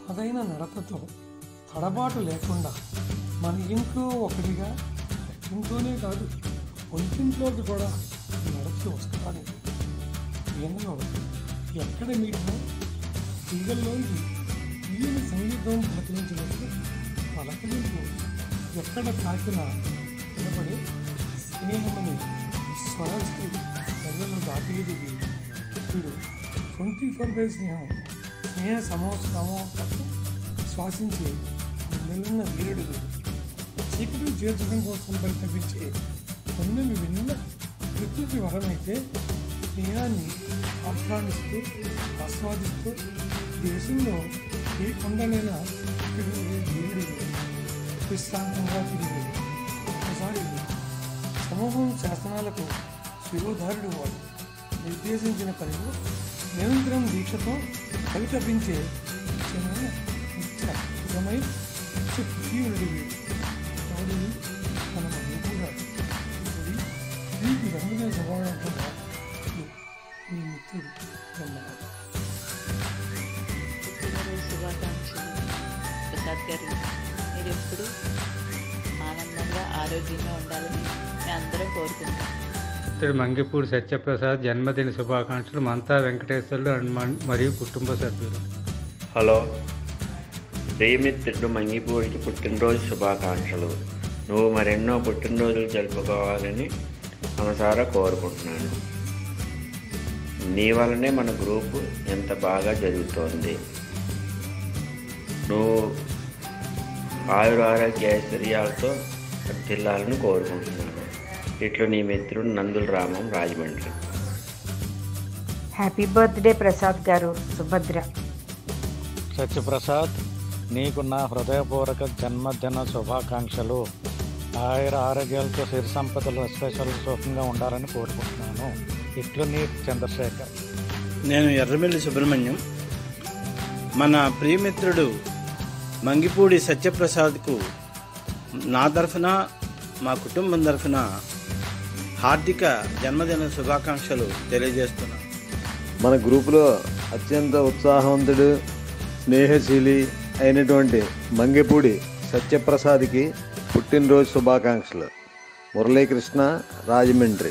తనదైన నడతతో తడబాటు లేకుండా మన ఇంట్లో ఒకటిగా ఇంట్లోనే కాదు ఒంటింట్లోకి కూడా నడిచి వస్తానికి ఈయనలో ఎక్కడ మీటినా తీగల్లోంచి తీయని సంగీతం పలకరించినట్టు పలకరింపు ఎక్కడ తాకినా నిలబడి స్నేహమని స్వరాజ్కి ప్రజలు దాటేది వీడు ట్వంటీ ఫోర్ బై స్నేహం స్నేహ సమోత్సవమో శ్వాసించి నెలన్న వీరుడు వీడు చీకటి చేర్చడం కోసం పరితపించే పొన్నమి వెన్న ప్రకృతి వరమైతే స్నేహాన్ని ఆహ్వానిస్తూ ఆస్వాదిస్తూ దేశంలో ఏ కొండనైనా తిరిగే వీరుడు విశ్రాంతంగా తిరిగి ఒకసారి సమూహం శాసనాలకు శిరోధారుడు వాడు నిర్దేశించిన పనిలో నిరంతరం దీక్షతో పరితపించే నిత్యమైన నిత్య నిజమై తీవ్రుడు వీడు ఎవడు మన కూడా నీకు రంగుల స్వభావం కూడా నీ మిత్రుడు బ్రహ్మనాథ్ పుట్టినరోజు శుభాకాంక్షలు ప్రసాద్ గారు మీరు ఎప్పుడు ఆనందంగా ఆరోగ్యంగా ఉండాలని మేము అందరం కోరుకుంటాం ఇతడు మంగిపూడి సత్యప్రసాద్ జన్మదిన శుభాకాంక్షలు మంతా వెంకటేశ్వర్లు అండ్ మన్- మరియు కుటుంబ సభ్యులు హలో ప్రియమిత్రుడు మంగిపూడికి పుట్టినరోజు శుభాకాంక్షలు నువ్వు మరెన్నో పుట్టినరోజులు జరుపుకోవాలని మనసారా కోరుకుంటున్నాను నీ వల్లనే మన గ్రూపు ఎంత బాగా జరుగుతోంది నువ్వు ఆయుర ఆరోగ్య ఐశ్వర్యాలతో వర్ధిల్లాలని కోరుకుంటున్నాను ఇట్లు నీ మిత్రుడు నందుల రామం రాజమండ్రి హ్యాపీ బర్త్డే ప్రసాద్ గారు సుభద్ర సత్యప్రసాద్ నీకు నా హృదయపూర్వక జన్మదిన శుభాకాంక్షలు ఆయుర ఆరోగ్యాలతో సిరి సంపదలు స్పెషల్ సుఖంగా ఉండాలని కోరుకుంటున్నాను ఇట్లు నీ చంద్రశేఖర్ నేను ఎర్రమిల్లి సుబ్రహ్మణ్యం మన ప్రియమిత్రుడు మంగిపూడి సత్యప్రసాద్కు నా తరఫున మా కుటుంబం తరఫున హార్దిక జన్మదిన శుభాకాంక్షలు తెలియజేస్తున్నాను మన గ్రూపులో అత్యంత ఉత్సాహవంతుడు స్నేహశీలి అయినటువంటి మంగెపూడి సత్యప్రసాద్కి పుట్టినరోజు శుభాకాంక్షలు మురళీకృష్ణ రాజమండ్రి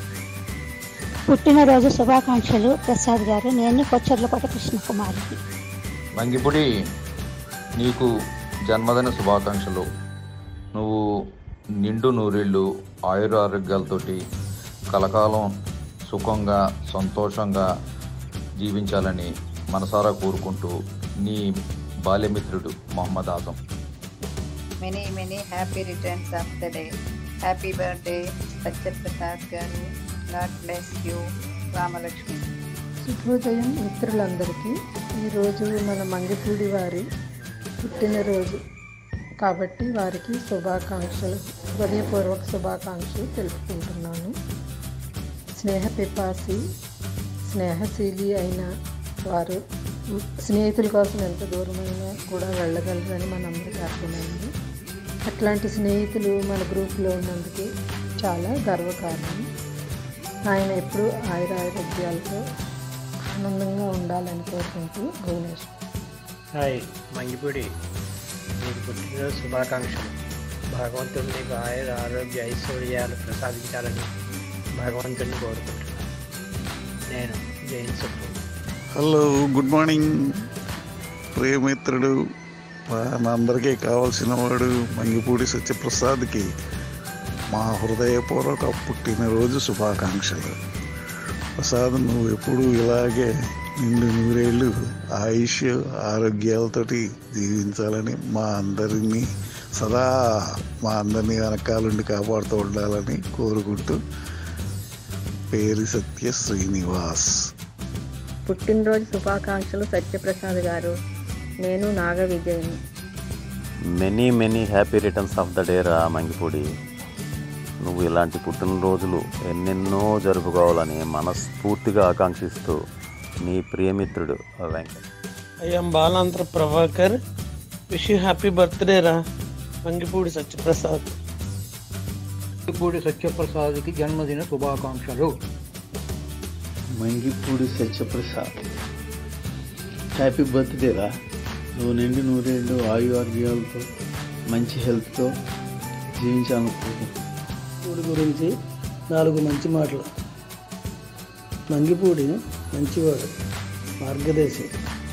పుట్టినరోజు శుభాకాంక్షలు ప్రసాద్ గారు నేను కొచ్చర్లకోట కృష్ణకుమారికి మంగిపుడి నీకు జన్మదిన శుభాకాంక్షలు నువ్వు నిండు నూరేళ్ళు ఆయుర ఆరోగ్యాలతోటి కలకాలం సుఖంగా సంతోషంగా జీవించాలని మనసారా కోరుకుంటూ నీ బాల్యమిత్రుడు Mohammed Azam many many happy returns of the day happy birthday Satyaprasad garu God bless you Ramalakshmi శుభోదయం మిత్రులందరికీ ఈరోజు మన మంగిపూడి వారి పుట్టినరోజు కాబట్టి వారికి శుభాకాంక్షలు హృదయపూర్వక శుభాకాంక్షలు తెలుపుకుంటున్నాను స్నేహ పిపాసి స్నేహశీలి అయిన వారు స్నేహితుల కోసం ఎంత దూరమైనా కూడా వెళ్ళగలరని మనందరికీ అర్థమైంది అట్లాంటి స్నేహితులు మన గ్రూప్లో ఉన్నందుకు చాలా గర్వకారణం ఆయన ఎప్పుడూ ఆయురారోగ్యాలతో ఆనందంగా ఉండాలని కోరుకుంటూ భువనేశ్వర్ హాయ్ మంగిపూడి నీకు పుట్టినరోజు శుభాకాంక్షలు భగవంతుడు నీకు ఆయుర ఆరోగ్య ఐశ్వర్యాలు ప్రసాదించాలని భగవంతుడిని కోరుకుంటున్నాను నేను Jain Subbu hello good morning ప్రియమిత్రుడు మా అందరికీ కావాల్సిన వాడు మంగిపూడి సత్యప్రసాద్కి మా హృదయపూర్వక పుట్టినరోజు శుభాకాంక్షలు ప్రసాద్ నువ్వు ఎప్పుడు ఇలాగే నిండు నూరేళ్ళు ఆయుష్ ఆరోగ్యాలతోటి జీవించాలని మా అందరినీ సదా మా అందరినీ వెనకాలండి కాపాడుతూ ఉండాలని కోరుకుంటూ పేరు సత్య శ్రీనివాస్ పుట్టినరోజు శుభాకాంక్షలు సత్యప్రసాద్ గారు నేను నాగ విజయని many many happy returns of the day రా మంగిపూడి నువ్వు ఇలాంటి పుట్టినరోజులు ఎన్నెన్నో జరుపుకోవాలని మనస్ఫూర్తిగా ఆకాంక్షిస్తూ నీ ప్రియమిత్రుడు Venkat I'm Balantara Prabhakar wish you happy birthday రా మంగిపూడి సత్యప్రసాద్ మంగిపూడి సత్యప్రసాద్కి జన్మదిన శుభాకాంక్షలు మంగిపూడి సత్యప్రసాద్ హ్యాపీ బర్త్డే రా నువ్వు నిండి నూరేళ్ళు ఆయు ఆరోగ్యాలతో మంచి హెల్త్తో జీవించాలనుకుంటున్నాను మంగిపూడి గురించి నాలుగు మంచి మాటలు మంగిపూడి మంచివాడు మార్గదర్శి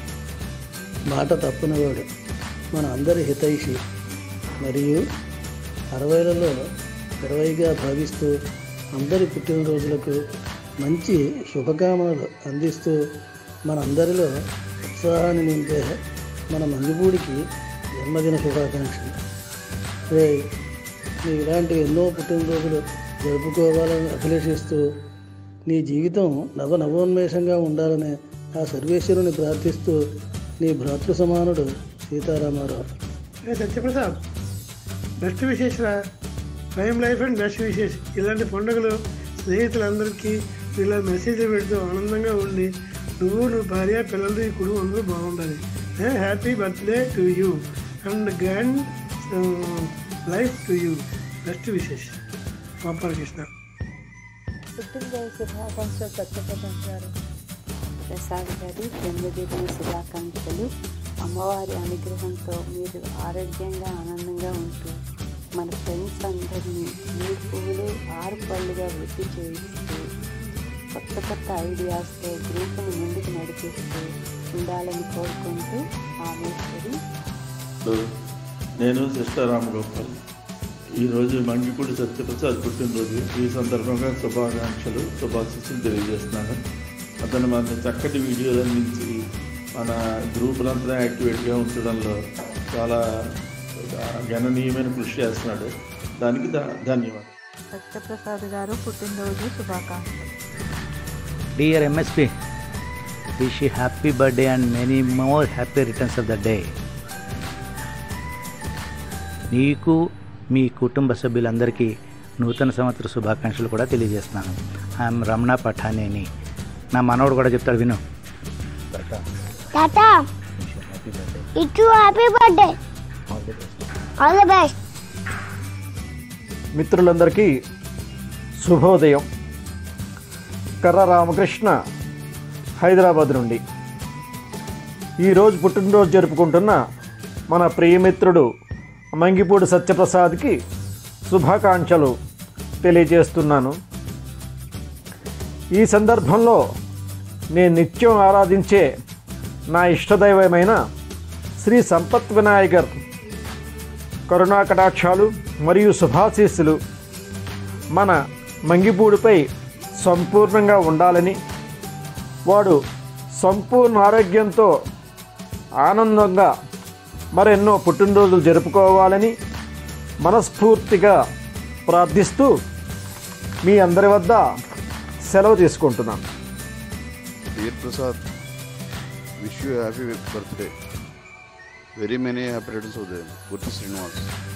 మాట తప్పనివాడు మన అందరి హితైషి మరియు అరవైలలో ఇరవైగా భావిస్తూ అందరి పుట్టినరోజులకు మంచి శుభకామనలు అందిస్తూ మనందరిలో ఉత్సాహాన్ని నింపే మన మంగిపూడికి జన్మదిన శుభాకాంక్షలు రే నీ ఇలాంటి ఎన్నో పుట్టినరోజులు జరుపుకోవాలని అభిలషిస్తూ నీ జీవితం నవ నవోన్మేషంగా ఉండాలని ఆ సర్వేశ్వరుని ప్రార్థిస్తూ నీ భ్రాతృ సమానుడు సీతారామారావు ఏ సత్యప్రసాద్ బెస్ట్ విశేషరా prime life and best wishes ఇలాంటి పండుగలు స్నేహితులందరికీ ఇలా మెసేజ్లు పెడుతూ ఆనందంగా ఉండి నువ్వు నువ్వు భార్య పిల్లలు ఈ కుటుంబం అందరూ బాగుండాలి happy birthday to you and grand life to you best wishes Papala Krishna పుట్టినరోజు శుభాకాంక్షలు సత్యప్రసాద్ గారు ప్రసాద్ గారి జన్మదిన శుభాకాంక్షలు అమ్మవారి అనుగ్రహంతో మీరు ఆరోగ్యంగా ఆనందంగా ఉంటూ మన ఫ్రెండ్స్ అందరినీ మూడు పువ్వులు ఆరు పళ్ళుగా వృద్ధి చేయిస్తూ కొత్త కొత్త ఐడియాస్తో గ్రూపును ముందుకు నడిపిస్తూ ఉండాలని కోరుకుంటూ ఆమెశ్వరి హలో నేను సిస్టర్ రామగోపాల్ ఈరోజు మంగిపూడి సత్యప్రసాద్ పుట్టినరోజు ఈ సందర్భంగా శుభాకాంక్షలు శుభాశిస్సులు తెలియజేస్తున్నాను అతను మన చక్కటి వీడియోలు అందించి మన గ్రూపులంతా యాక్టివేట్గా ఉంచడంలో చాలా గణనీయమైన కృషి చేస్తున్నాడు దానికి ధ- ధన్యవాదాలు సత్యప్రసాద్ గారు పుట్టినరోజు శుభాకాంక్షలు Dear MSP, wish you happy birthday and many more happy returns of the day. నీకు మీ కుటుంబ సభ్యులందరికీ నూతన సంవత్సర శుభాకాంక్షలు కూడా తెలియజేస్తున్నాను ఐఎమ్ రమణ పఠానేని నా మనవడు కూడా చెప్తాడు విను టాటా ఇటు happy birthday all the best మిత్రులందరికీ శుభోదయం కర్ర రామకృష్ణ హైదరాబాద్ నుండి ఈరోజు పుట్టినరోజు జరుపుకుంటున్న మన ప్రియమిత్రుడు మంగిపూడి సత్యప్రసాద్కి శుభాకాంక్షలు తెలియజేస్తున్నాను ఈ సందర్భంలో నేను నిత్యం ఆరాధించే నా ఇష్టదైవమైన శ్రీ సంపత్ వినాయకర్ కరుణా కటాక్షాలు మరియు శుభాశీస్సులు మన మంగిపూడిపై సంపూర్ణంగా ఉండాలని వాడు సంపూర్ణ ఆరోగ్యంతో ఆనందంగా మరెన్నో పుట్టినరోజులు జరుపుకోవాలని మనస్ఫూర్తిగా ప్రార్థిస్తూ మీ అందరి వద్ద సెలవు తీసుకుంటున్నాను Dear Prasad, wish you a happy birthday. Very many happy returns of the day. Gurti Srinivas.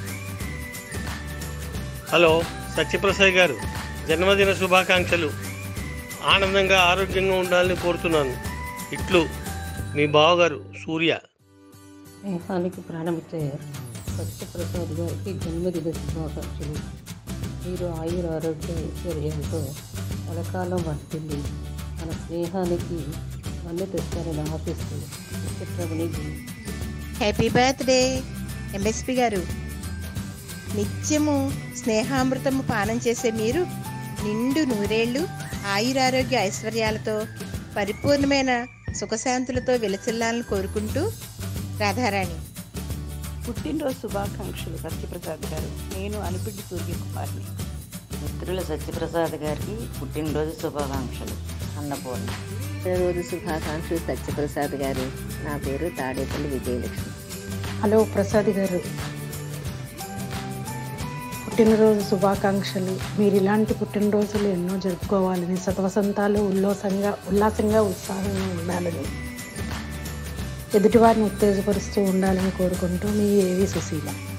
Hello Satyaprasad garu జన్మదిన శుభాకాంక్షలు ఆనందంగా ఆరోగ్యంగా ఉండాలని కోరుతున్నాను ఇట్లు మీ బావగారు సూర్య స్నేహానికి ప్రాణమిచ్చే సత్యప్రసాద్ గారికి జన్మదిన శుభాకాంక్షలు మీరు ఆయుర ఆరోగ్య ఐశ్వర్యంతో కలకాలం వర్తిల్లి మన స్నేహానికి మళ్ళీ తెస్తారని ఆశిస్తూ చిత్రమణి హ్యాపీ బర్త్డే ఎంఎస్పి గారు నిత్యము స్నేహామృతము పానం చేసే మీరు నిండు నూరేళ్లు ఆయురారోగ్య ఐశ్వర్యాలతో పరిపూర్ణమైన సుఖశాంతులతో విలసిల్లాలని కోరుకుంటూ రాధారాణి పుట్టినరోజు శుభాకాంక్షలు సత్యప్రసాద్ గారు నేను అనిపిడ్డి సూర్యకుమార్ని మిత్రుల సత్యప్రసాద్ గారికి పుట్టినరోజు శుభాకాంక్షలు అన్నపూర్ణ పుట్టినరోజు శుభాకాంక్షలు సత్యప్రసాద్ గారు నా పేరు తాడేపల్లి విజయలక్ష్మి హలో ప్రసాద్ గారు పుట్టినరోజు శుభాకాంక్షలు మీరు ఇలాంటి పుట్టినరోజులు ఎన్నో జరుపుకోవాలని సతవసంతాలు ఉల్లాసంగా ఉల్లాసంగా ఉత్సాహంగా ఉండాలని ఎదుటివారిని ఉత్తేజపరుస్తూ ఉండాలని కోరుకుంటూ మీ ఏవి సుశీల